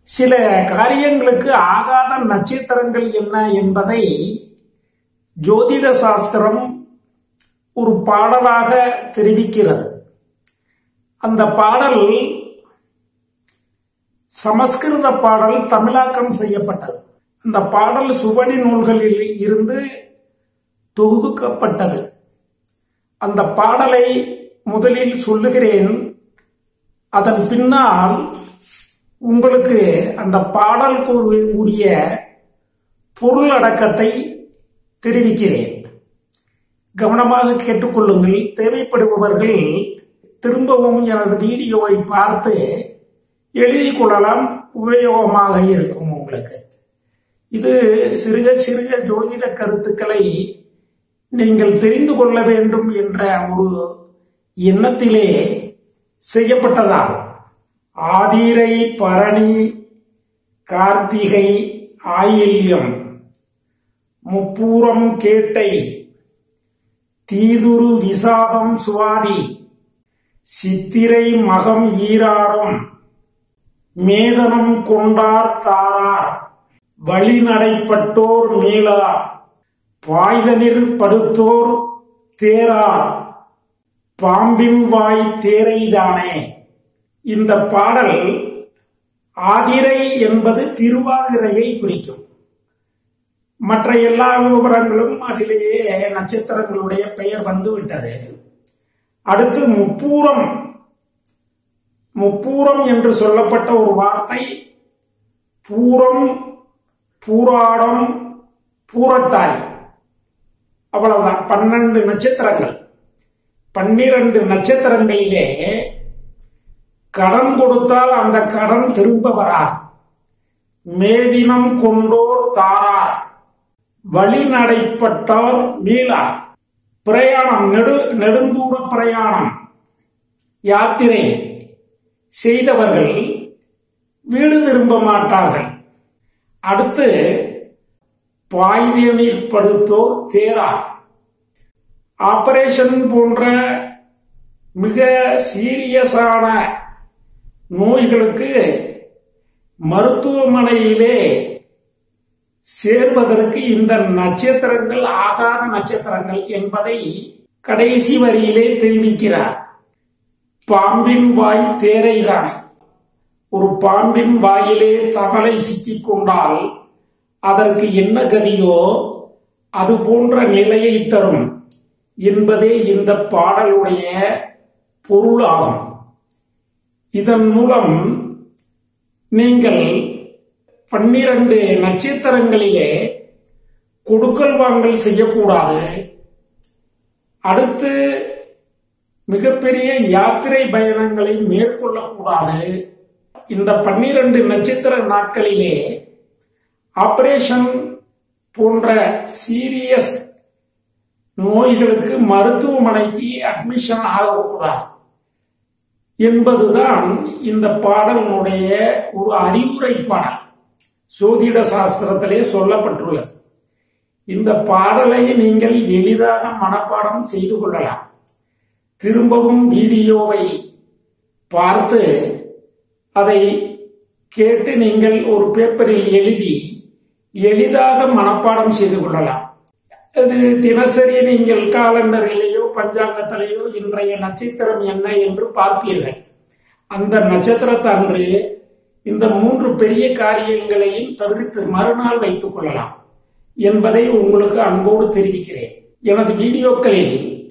சில காரியங்களுக்கு ஆகாத நட்சத்திரங்கள் என்ன என்பதை ஜோதிட சாஸ்திரம் ஒரு பாடலாக தெரிவிக்கிறது அந்த பாடல் சமஸ்கிருத பாடல் தமிழாக்கம் செய்யப்பட்டது அந்த பாடல் சுவடி நூல்களில் இருந்து தொகுக்கப்பட்டது அந்த பாடலை முதலில் சொல்லுகிறேன் அதன் பின்னால் உங்களுக்கு அந்த பாடல் கூறிய பொருளடக்கத்தை தெரிவிக்கிறேன் கவனமாக கேட்டுக்கொள்ளுங்கள் தேவைப்படுபவர்கள் திரும்பவும் எனது வீடியோவை பார்த்து எழுதிக் கொள்ளலாம் உபயோகமாக இருக்கும் உங்களுக்கு இது சிறுக சிறுக ஜோதிட கருத்துக்களை நீங்கள் தெரிந்து கொள்ள வேண்டும் என்ற ஒரு எண்ணத்திலே செய்யப்பட்டதாகும் ஆதிரை பரணி கார்த்திகை ஆயில்யம் முப்பூரம் கேட்டை தீதுரு விசாகம் சுவாதி சித்திரை மகம் ஈராறும் மேதனம் கொண்டார் தாரார் வழிநடைப்பட்டோர் மீளார் பாய்தனில் படுத்தோர் தேரார் பாம்பின் வாய் தேரைதானே இந்த பாடல் ஆதிரை என்பது திருவாதிரையை குறிக்கும் மற்ற எல்லா விவரங்களும் அதிலேயே நட்சத்திரங்களுடைய பெயர் வந்துவிட்டது அடுத்து முப்பூரம் முப்பூரம் என்று சொல்லப்பட்ட ஒரு வார்த்தை பூரம் பூராடம் பூரட்டாய் அவ்வளவுதான் பன்னெண்டு நட்சத்திரங்கள் பன்னிரண்டு நட்சத்திரங்களிலே கடன் கொடுத்தால் அந்த கடன் திரும்ப வராது மேதினம் கொண்டோர் தாரார் வழிநடைப்பட்டோர் மீளார் பிரயாணம் நெடு நெடுந்தூர பிரயாணம் யாத்திரை செய்தவர்கள் வீடு திரும்ப மாட்டார்கள் அடுத்து பாய்தீர் படுத்தோர் தேரா ஆபரேஷன் போன்ற மிக சீரியஸான நோய்களுக்கு மருத்துவமனையிலே சேர்வதற்கு இந்த நட்சத்திரங்கள் ஆகாத நட்சத்திரங்கள் என்பதை கடைசி வரியிலே தெரிவிக்கிறார் பாம்பின் வாய் தேரைதான் ஒரு பாம்பின் வாயிலே தவளை சிக்கிக் கொண்டால் அதற்கு என்ன கதியோ அது போன்ற நிலையை தரும் என்பதே இந்த பாடலுடைய பொருளாகும் இதன் மூலம் நீங்கள் பன்னிரண்டு நட்சத்திரங்களிலே கொடுக்கல் வாங்கல் செய்யக்கூடாது அடுத்து மிகப்பெரிய யாத்திரை பயணங்களை மேற்கொள்ளக்கூடாது இந்த பன்னிரண்டு நட்சத்திர நாட்களிலே ஆபரேஷன் போன்ற சீரியஸ் நோய்களுக்கு மருத்துவமனைக்கு அட்மிஷன் ஆகக்கூடாது என்பதுதான் இந்த பாடலினுடைய ஒரு அறிவுரை பாடல் சோதிட சாஸ்திரத்திலே சொல்லப்பட்டுள்ளது இந்த பாடலை நீங்கள் எளிதாக மனப்பாடம் செய்து கொள்ளலாம் திரும்பவும் வீடியோவை பார்த்து அதை கேட்டு நீங்கள் ஒரு பேப்பரில் எழுதி எளிதாக மனப்பாடம் செய்து கொள்ளலாம் அது தினசரி நீங்கள் காலண்டரிலேயோ பஞ்சாங்கத்திலேயோ இன்றைய நட்சத்திரம் என்ன என்று பார்ப்பீர்கள் அந்த நட்சத்திரத்தன்று இந்த மூன்று பெரிய காரியங்களையும் தவிர்த்து மறுநாள் வைத்துக் கொள்ளலாம் என்பதை உங்களுக்கு அன்போடு தெரிவிக்கிறேன் எனது வீடியோக்களில்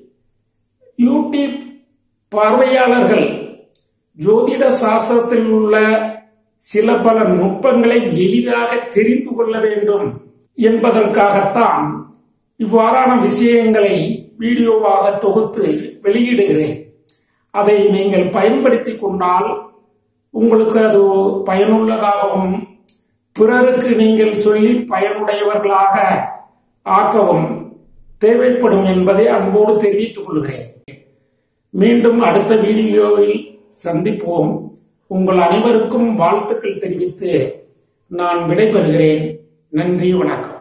யூடியூப் பார்வையாளர்கள் ஜோதிட சாஸ்திரத்தில் உள்ள சில பல நுட்பங்களை எளிதாக தெரிந்து கொள்ள வேண்டும் என்பதற்காகத்தான் இவ்வாறான விஷயங்களை வீடியோவாக தொகுத்து வெளியிடுகிறேன் அதை நீங்கள் பயன்படுத்தி கொண்டால் உங்களுக்கு அது பயனுள்ளதாகவும் பிறருக்கு நீங்கள் சொல்லி பயனுடையவர்களாக ஆக்கவும் தேவைப்படும் என்பதை அன்போடு தெரிவித்துக் கொள்கிறேன் மீண்டும் அடுத்த வீடியோவில் சந்திப்போம் உங்கள் அனைவருக்கும் வாழ்த்துக்கள் தெரிவித்து நான் விடைபெறுகிறேன் நன்றி வணக்கம்